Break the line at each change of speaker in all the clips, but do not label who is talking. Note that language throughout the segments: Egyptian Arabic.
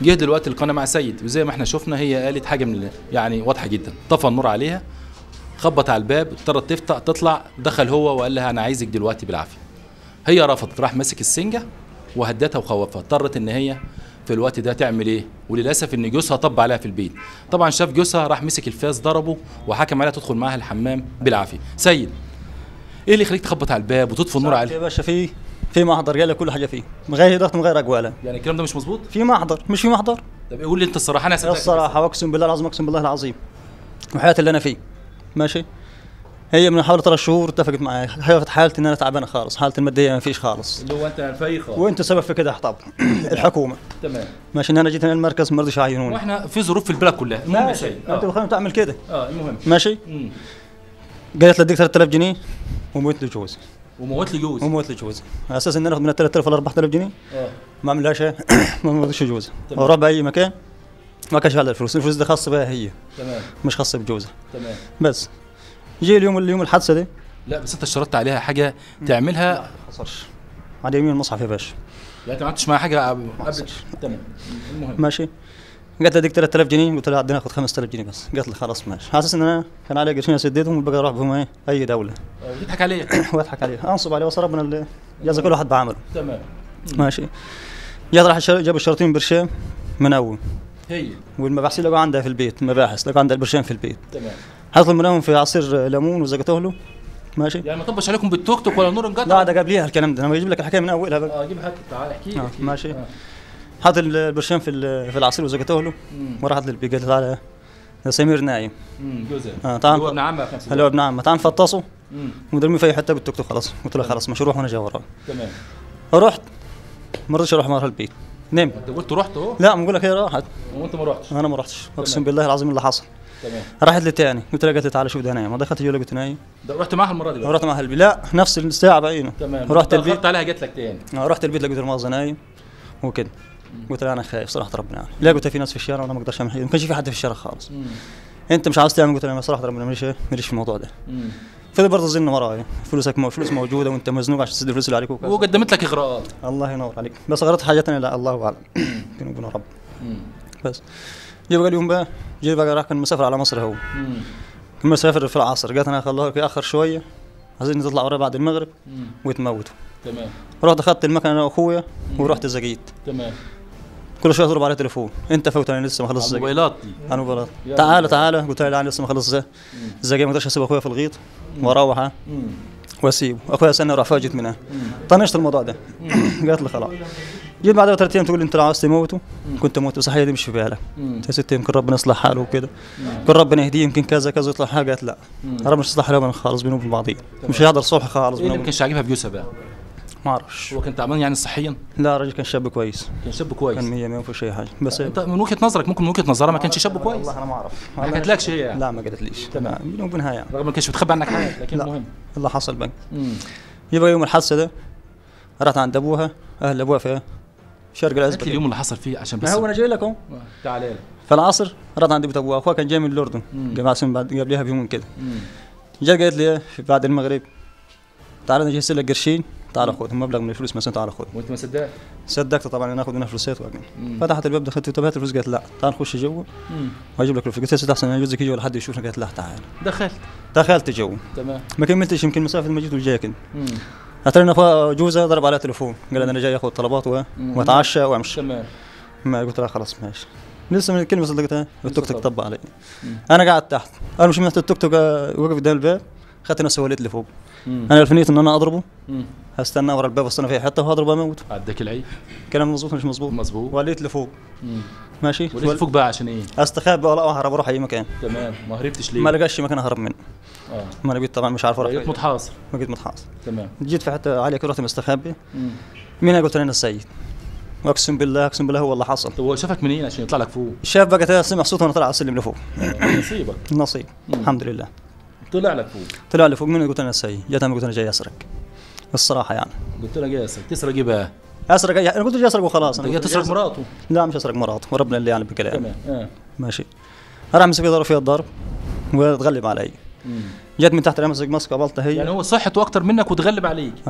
جه دلوقتي القناه مع سيد وزي ما احنا شفنا هي قالت حاجه من ال- يعني واضحه جدا طفى النور عليها خبط على الباب اضطرت تفتح تطلع دخل هو وقال لها انا عايزك دلوقتي بالعافيه هي رفضت راح ماسك السنجه وهدتها وخوفها اضطرت ان هي في الوقت ده تعمل ايه وللاسف ان جوزها طب عليها في البيت طبعا شاف جوزها راح مسك الفاس ضربه وحكم عليها تدخل معاها الحمام بالعافيه سيد ايه اللي يخليك تخبط على الباب وتطفي النور
يا
عليه
باشا في في محضر قال لك كل حاجه فيه من غير ضغط من غير اقواله
يعني الكلام ده مش مظبوط
في محضر مش في محضر
طب قول لي انت الصراحه انا
يا
صدقك
الصراحه واقسم بالله العظيم اقسم بالله العظيم وحياتي اللي انا فيه ماشي هي من حوالي ثلاث شهور اتفقت معي هي حالتي ان انا تعبانه خالص حالتي الماديه ما فيش خالص
اللي هو انت فايخه
وانت سبب في كده طبعا الحكومه
تمام
ماشي ان انا جيت هنا المركز ما رضيش يعينوني
واحنا في ظروف في البلد كلها المهم يا
ماشي
سيد
انت
اه,
بخليني تعمل كده
آه المهم
ماشي
مم.
قالت لي اديك 3000 جنيه وموت لي جوزي
وموت لي جوز
وموت لي جوزي على اساس ان انا اخذ من 3000 ل 4000 جنيه
اه
ما اعملهاش إيه؟ ما موتش جوزي
تمام.
واروح باي مكان ما كانش على الفلوس الفلوس دي خاصه بها هي
تمام
مش خاصه بجوزها
تمام
بس جه اليوم اليوم الحادثه دي
لا بس انت اشترطت عليها حاجه تعملها
ما حصلش على يمين المصحف يا باشا
يعني انت ما عملتش معاها حاجه قبل تمام المهم
ماشي قالت لي اديك 3000 جنيه قلت لها عندنا اخذ 5000 جنيه بس قالت لي خلاص ماشي حاسس ان انا كان علي قرشين اسددهم والباقي اروح بهم ايه اي دوله
آه، وتضحك عليها
واضحك عليها انصب عليه وصل ربنا اللي جاز كل واحد بعمله
تمام
ماشي جات راح الشر- جاب الشرطين برشام منوم
هي
والمباحثين لقوا عندها في البيت المباحث لقوا عندها البرشام في البيت
تمام
حطوا المنوم في عصير ليمون وزقته له ماشي
يعني ما طبش عليكم بالتوك توك ولا النور انقطع
لا ده قبليها الكلام ده انا بجيب لك الحكايه من اولها بقى
اه جيب هات تعال احكي لي
آه،
احكي لي.
ماشي.
آه.
حط البرشام في ال- في العصير وزقته له
مم.
وراحت للبيت قالت تعالى يا سمير نايم
مم، جوزها
آه، تعال.
هو ابن عمها في نفس
هلا
الوقت
ابن عم تعال نفطسه
مم،
ونرمي في اي حته بالتوك توك خلاص قلت له خلاص مش روح وانا جاي وراه
تمام
رحت ما رضيتش اروح معها البيت نمت
انت قلت رحت اهو
لا بقول لك هي راحت
وانت ما رحتش
انا ما رحتش اقسم
تمام.
بالله العظيم اللي حصل
تمام
راحت لي تاني قلت لها قالت لي تعالى شوف ده نايم ما دخلت جوا لقيت نايم
ده رحت معاها المره دي بقى
رحت معها البيت لا نفس الساعه بعينه
تمام
رحت البيت
دخلت عليها جت لك تاني
آه، رحت البيت لقيت المؤاخذه نايم وكده قلت لها انا خايف صراحه ربنا يعني لا قلت في ناس في الشارع وانا ما اقدرش اعمل حاجه ما كانش في حد في الشارع خالص
مم،
انت مش عاوز تعمل قلت لها صراحه ربنا ماليش ماليش في الموضوع ده
مم.
فضل برضه زن ورايا فلوسك مو فلوس موجوده وانت مزنوق عشان تسد الفلوس اللي عليك وكذا
وقدمت لك اغراءات
الله ينور عليك بس غلطت حاجه ثانيه لا الله اعلم بيني وبين رب
مم،
بس جي بقى اليوم بقى جي بقى راح كان مسافر على مصر هو
مم،
كان مسافر في العصر قالت انا خلوها ياخر شويه عايزين تطلع ورايا بعد المغرب
مم.
ويتموتوا
تمام
رحت اخذت المكنه انا واخويا ورحت زقيت
تمام
كل شويه اضرب على تليفون انت فوت انا لسه ما خلصت
على
الزقيت
الموبايلات دي
انا بقول
يا
تعالى تعالى قلت له لا أنا لسه ما خلصت الزقيت ما اقدرش اسيب اخويا في الغيط واروح ها،
مم،
واسيبه اخويا سنه راح فاجت منها
مم.
طنشت الموضوع ده قالت لي خلاص جيت بعدها ثلاث ايام تقول لي انت لو عاوز تموته كنت موت صحيح دي مش في بالك
مم.
يا ستي يمكن ربنا يصلح حاله وكده يمكن ربنا يهديه يمكن كذا كذا يطلع حاجه قالت لا ربنا مش يصلح حاله خالص بينهم وبين بعضين مش هيحضر صبح خالص
ايه اللي
بينهم
ما كانش عاجبها في جوزها بقى
ما اعرفش
هو كان تعبان يعني صحيا
لا الراجل كان شاب كويس
كان شاب كويس
كان 100 100 ما فيش اي حاجه بس
انت من وجهه نظرك ممكن من وجهه نظرها ما كانش شاب كويس
والله انا ما اعرف
ما حكتلكش هي يعني
لا ما قالتليش
تمام.
تمام بيني وبينها يعني
رغم ما كانش بتخبي عنك حاجه لكن
لا.
المهم
اللي حصل بقى
مم.
يبقى يوم الحادثه ده رحت عند ابوها اهل ابوها في شرق
احكي
العزبه
لي اليوم اللي حصل فيه عشان بس
ما هو انا جاي لك اهو
آه، تعالى لي
في العصر رحت عند بيت ابوها اخوها كان جاي من الاردن
مم.
جماعه سن بعد قبلها بيومين كده
مم.
جا قالت لي في بعد المغرب تعال انا جهزت لك قرشين تعال خذهم مبلغ من الفلوس مثلا تعال خذهم
وانت ما صدقت
صدقت طبعا انا اخذ منها فلوسات واقعد
مم.
فتحت الباب دخلت انتبهت الفلوس قالت لا تعال نخش جوا
مم.
واجيب لك الفلوس قلت يا ست احسن جوزك يجي ولا حد يشوفنا قالت لا تعال
دخلت
دخلت جوا
تمام
ما كملتش يمكن مسافه ما جيت وجاي كده
مم.
اترى اخوها جوزها ضرب عليها تليفون قال انا جاي اخذ طلبات و-
مم.
واتعشى وامشي
تمام
ما قلت لها خلاص ماشي لسه من الكلمه صدقتها التوك توك
طب.
طب علي
مم.
انا قاعد تحت انا مش من تحت التوك توك آه، وقف قدام الباب خدت نفسي وليت لفوق
مم.
انا الفنيت ان انا اضربه
مم.
هستنى ورا الباب استنى في حته وهضربه اموت
عداك العيد
كلام مظبوط مش مظبوط
مظبوط
وليت لفوق
مم.
ماشي
وليش فوق بقى عشان ايه
استخبى ولا اهرب اروح اي مكان
تمام ما هربتش ليه
ما لقاش مكان اهرب منه
اه
ما انا قلت طبعا مش عارف اروح
لقيت
فين.
متحاصر
ما قلت متحاصر
تمام
جيت في حته عاليه كده رحت مستخبي
مم.
مين أنا؟ قلت له انا السيد واقسم بالله اقسم بالله هو اللي حصل
طب هو شافك منين عشان يطلع لك فوق
الشاف بقى سمع صوت وانا طلع على السلم لفوق
آه، نصيبك
نصيب
مم.
الحمد لله
طلع لك فوق
طلع لي فوق مني قلت انا السيد جت انا قلت انا جاي اسرق الصراحه يعني
قلت له جاي اسرق تسرق ايه بقى؟
اسرق أي- انا قلت جاي اسرق وخلاص
انت
أنا
جاي
قلت
تسرق
أسرق-
مراته
لا مش اسرق مراته وربنا اللي يعني بكلام
تمام اه
ماشي راح مسك ضرب فيها الضرب وتغلب علي
مم.
جت من تحت امسك مسك قبلتها هي
يعني هو صحته اكتر منك وتغلب عليك
اه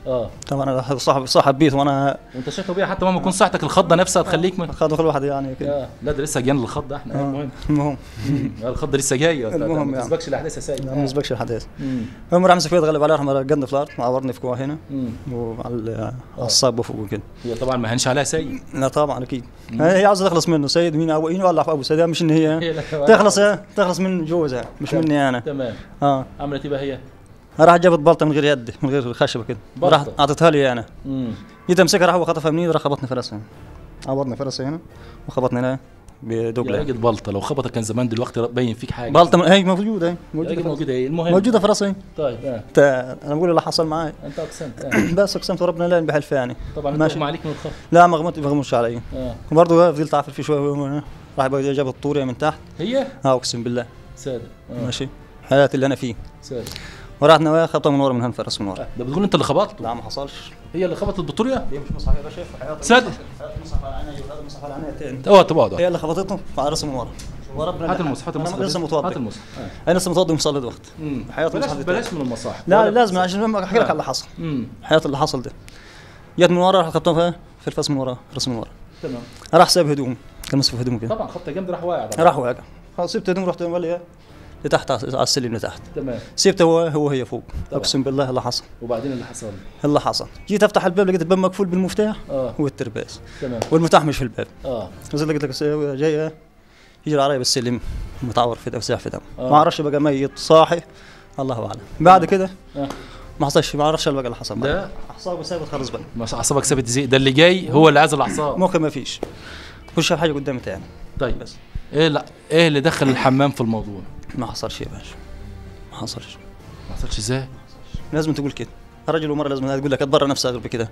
اه
طبعا انا صاحب صاحب بيت وانا
وانت شايف طبيعي حتى مهما يكون صحتك الخضه نفسها تخليك من...
اخذوا كل واحد يعني كده
آه. لا ده لسه جانا الخضه احنا
آه.
المهم
المهم
آه، الخضه لسه جايه أنت- أنت
المهم
ما
يعني.
تسبقش الاحداث يا سيد
ما نسبقش الحديث
مم.
المهم راح مسك فيه اتغلب عليه راح رقدني في الارض عورني في كوع هنا
مم.
وعلى على الصاب وفوق وكده
هي طبعا ما هنش عليها سيد
لا طبعا اكيد هي عاوزه تخلص منه سيد مين ابو يولع في ابو سيد مش ان هي
هي لك-
تخلص ايه تخلص من جوزها مش مني انا
تمام
اه
عملت ايه بقى هي؟
راح جابت بلطه من غير يد من غير خشبه كده
بلطة.
راح اعطيتها لي انا
مم.
جيت امسكها راح هو خطفها مني راح خبطني في راسها عورني في راسي هنا وخبطني هنا
يا
بدبله
راجل بلطه لو خبطك كان زمان دلوقتي باين فيك حاجه
بلطه من- هي موجوده هي
يا
موجوده
راجل
في راسي.
موجوده ايه المهم
موجوده في راسي
طيب اه
تا- انا بقول اللي حصل معي
انت اقسمت آه.
بس اقسمت ربنا لا بحلف يعني
طبعا انت
ماشي.
مغمى عليك من الخط
لا ما غمضت ما غمضش علي
اه
وبرضه فضلت اعفل فيه شويه وهو- راح بقى جاب الطوريه من تحت
هي
اه اقسم بالله
ساده اه
ماشي حياتي اللي انا فيه
ساده
ورحت نوايا خبطه من ورا من هنفرس من ورا
آه. ده بتقول انت اللي خبطته
لا ما حصلش
هي اللي خبطت بالطوريه
دي مش مصحف يا باشا حياتي
سد
مصحف على عيني وهذا مصحف على عيني تاني
اقعد طب اقعد
هي اللي خبطته على راسه من ورا وربنا
هات المصحف هات
أنا
المصحف
لسه
هات
متوضي
المصحف آه.
انا لسه متوضي ومصلي دلوقتي
مم.
حياة
بلاش
المصحف
بلاش من المصاحف
لا
ولا-
لازم عشان احكي لك
آه.
على اللي حصل
امم
حياة اللي حصل ده جت من ورا راح خبطتها في في الفاس من ورا راس من ورا
تمام
راح ساب هدوم كان مسك في هدومه كده
طبعا خبطه جامده راح واقع طبعاً.
راح واقع خلاص سبت هدوم رحت ولا لتحت على السلم لتحت
تمام
سيبته هو هو هي فوق
طبعا.
اقسم بالله اللي حصل
وبعدين اللي حصل
اللي حصل جيت افتح الباب لقيت الباب مقفول بالمفتاح
اه
والترباس
تمام
والمفتاح مش في الباب
اه
نزلت لقيت لك السيارة جايه يجي العربيه بالسلم متعور في دم ساح في دم
آه.
ما اعرفش بقى ميت صاحي الله اعلم بعد كده
آه.
ما حصلش ما اعرفش بقى اللي حصل
ده
اعصابه سابت خالص بقى
ما اعصابك ثابت زي ده اللي جاي هو اللي عايز الاعصاب
مخي ما فيش مش شايف حاجه قدامي تاني
طيب
بس
ايه لا ايه اللي دخل الحمام في الموضوع
ما حصلش يا باشا ما حصلش
ما حصلش ازاي
لازم تقول كده رجل ومرة لازم تقول لك تبرر نفسها غير بكده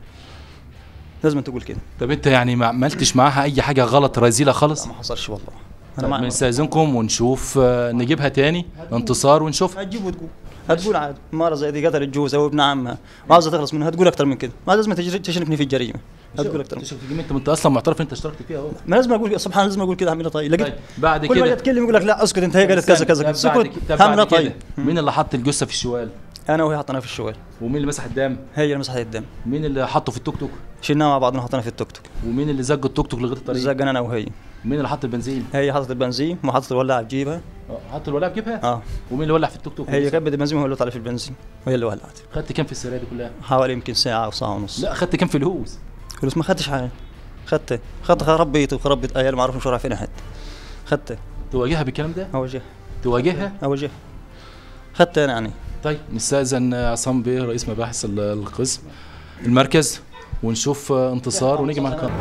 لازم تقول كده
طب انت يعني ما عملتش معاها اي حاجه غلط رذيله خالص
لا ما حصلش والله
طيب
انا ما
بنستاذنكم ونشوف آه، نجيبها تاني انتصار ونشوف
هتجيب وتقول هتقول عاد مرة زي دي قتلت جوزها وابن عمها وعاوزة تخلص منها هتقول أكتر من كده ما لازم تجر- تشاركني في الجريمة هتقول أكتر من
انت شفت انت انت اصلا معترف انت اشتركت فيها اهو
ما لازم أقول سبحان الله لازم أقول كده حميدة طيب لقيت
طيب بعد
كل ما
كده
يتكلم يقول لك لا اسكت أنت هي قالت كذا كذا كذا
طب بعد
سكت
كده- طب
حميدة
بعد كده
طيب
مين اللي حط الجثه في الشوال
أنا وهي حطيناها في الشوال
ومين اللي مسح الدم
هي اللي مسحت الدم
مين اللي حطه في التوك توك
شلناها مع بعضنا حطيناها في التوك توك
ومين اللي زج التوك توك لغايه الطريق
زقنا أنا وهي
مين اللي حط البنزين
هي حطت البنزين وحطت الولاعة في جيبها
اه، حط الولاعه في جيبها
اه
ومين اللي ولع في التوك توك
هي كبت البنزين وهو اللي طلع في البنزين وهي اللي ولعت
خدت كام في السريه دي كلها
حوالي يمكن ساعة أو ساعة ونص
لا خدت كام فلوس
فلوس ما خدتش حاجة خدت خدت خرب بيتي وخرب بيت عيال ما اعرفش مش رايح فين حد خدت
تواجهها بالكلام ده
اوجه
تواجهها
اوجه خدت انا يعني
طيب نستاذن عصام بيه رئيس مباحث ال- القسم المركز ونشوف آه، انتصار ونيجي مع القانون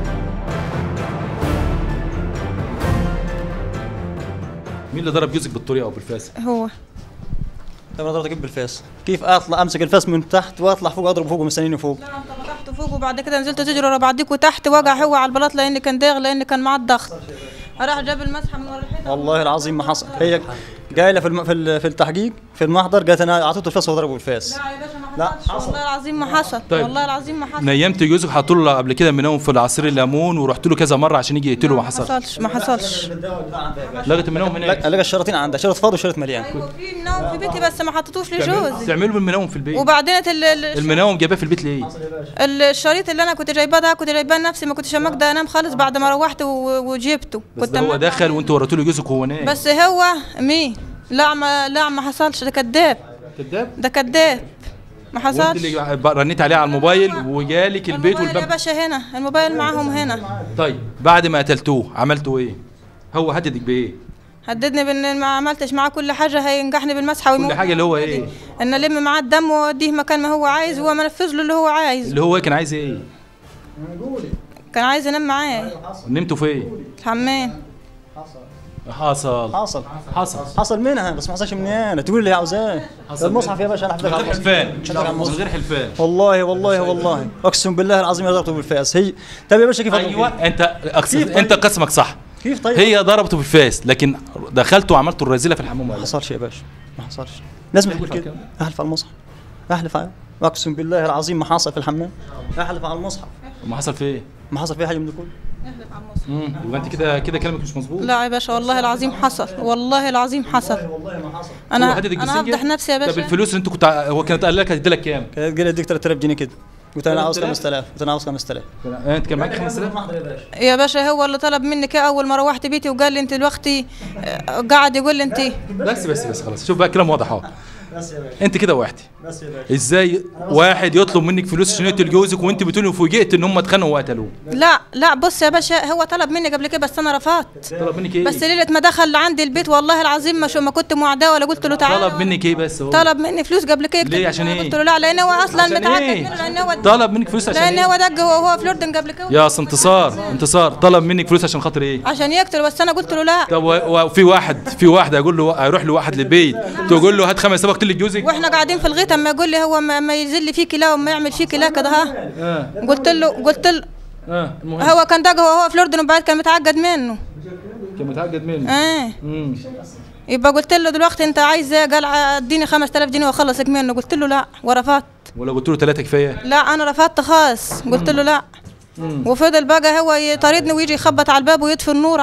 مين اللي ضرب جوزك بالطريقه او بالفاس
هو
طب انا ضربت اجيب بالفاس كيف اطلع امسك الفاس من تحت واطلع فوق اضرب فوق مستنيني فوق
لا انت طلعت فوق وبعد كده نزلت تجري ورا بعضيك وتحت وقع هو على البلاط لان كان داغ لان كان معاه الضغط راح جاب المسحه من ورا الحيطه
والله العظيم ما حصل هي قايله في الم... في, ال... في التحقيق في المحضر قالت انا اعطيته الفاس وضربه بالفاس
لا يا باشا ما
لا،
حصلش
حصل.
والله العظيم ما حصل
طيب.
والله العظيم ما حصل
نيمت جوزك حطوا له قبل كده منوم في العصير الليمون ورحت له كذا مره عشان يجي يقتله ما
ما
حصل
حصلش ما حصلش
لقيت المنوم هناك
لقى الشراطين عندها شرط فاضي وشرط مليان
ايوه في منوم في بيتي بس ما حطيتوش لجوزي
تعملوا بالمنوم في البيت
وبعدين ال- ال-
المنوم جاباه في البيت ليه
ال- الشريط اللي انا كنت جايباه ده كنت جايباه لنفسي ما كنتش مقدر انام خالص بعد ما روحت و- وجبته
بس
كنت
ده هو
منام
دخل وانت وريتوا له جوزك وهو نايم
بس هو مين لا ما لا ما حصلش ده كذاب
كذاب
ده كذاب ما
وانت
حصلش
اللي رنيت عليه على الموبايل وجالك البيت
الموبايل يا
والباب
باشا هنا الموبايل معاهم هنا
طيب بعد ما قتلتوه عملتوا ايه هو هددك بايه
هددني بان ما عملتش معاه كل حاجه هينجحني بالمسحه
كل
ويموت
حاجه اللي هو ايه
ان الم معاه الدم واوديه مكان ما هو عايز وهو منفذ له اللي هو عايز
اللي هو كان عايز ايه
كان عايز ينام معاه
نمتوا فين
الحمام
حصل
حصل
حصل
حصل منها بس ما حصلش مني انا تقول لي عاوزاه
حصل
المصحف يا باشا انا
من غير
حفظك
حلفان من غير حلفان
والله والله والله اقسم بالله العظيم يا ضربته بالفاس هي طيب يا باشا كيف أضرب
ايوه
فيه؟
انت أقصد
كيف طيب؟
انت قسمك صح
كيف طيب
هي ضربته بالفاس لكن دخلتوا وعملتوا الرذيله في الحمام
ما
ولا لا؟
حصلش يا باشا ما حصلش لازم
احلف
تقول
على
كده
الكلام.
احلف على المصحف احلف على اقسم بالله العظيم ما حصل في الحمام احلف على المصحف
ما حصل في ايه
ما حصل فيه حاجه من ده كله
امم يبقى انت كده كده كلامك مش مظبوط
لا يا باشا والله العظيم حصل والله العظيم حصل
والله ما حصل
انا
هو حددك
انا
بالسنجة؟
هفضح نفسي يا
طب
باشا
الفلوس اللي انت كنت ع- هو كانت قال لك هتدي لك كام؟
كانت قال اديك 3000 جنيه كده قلت انا عاوز
3000
5000 قلت انا عاوز 5000
آه، انت كان معاك 5000
يا باشا هو اللي طلب منك إيه اول ما روحت بيتي وقال لي انت دلوقتي آه، قاعد يقول لي انت
بس بس بس خلاص شوف بقى الكلام واضح اهو
بس يا باشا
انت كده وحدي
بس يا باشا
ازاي واحد يطلب منك فلوس عشان يقتل جوزك وانت بتقولي فوجئت ان هم اتخانقوا وقتلوه
لا لا بص يا باشا هو طلب مني قبل كده بس انا رفضت
طلب منك ايه
بس ليله ما دخل عندي البيت والله العظيم ما شو ما كنت معداه ولا قلت له تعالى
طلب منك ايه بس هو
طلب مني فلوس قبل كده
ليه؟ عشان
أنا
إيه؟
قلت له لا لان هو اصلا
عشان
متعقد
ايه
منه لان هو
طلب منك فلوس عشان
لان
ايه
هو دق هو هو في الاردن قبل كده
يا أصل انتصار انتصار طلب منك فلوس عشان خاطر ايه
عشان يقتل بس انا قلت له لا
طب و- وفي واحد في واحد هيقول له هيروح لواحد للبيت تقول له هات خمس سبق تقتل جوزك
واحنا قاعدين في الغيط اما يقول لي هو ما, ما يزل فيك لا وما يعمل فيك لا كده ها
اه
قلت له قلت له
اه المهم
هو كان دق هو هو في الاردن وبعد كان متعقد منه
كان متعقد منه
اه
امم
يبقى قلت له دلوقتي انت عايز ايه قال اديني 5000 جنيه واخلصك منه قلت له لا ورفضت
ولا قلت له ثلاثه كفايه
لا انا رفضت خاص قلت له لا
مم.
وفضل بقى هو يطاردني ويجي يخبط على الباب ويطفي النور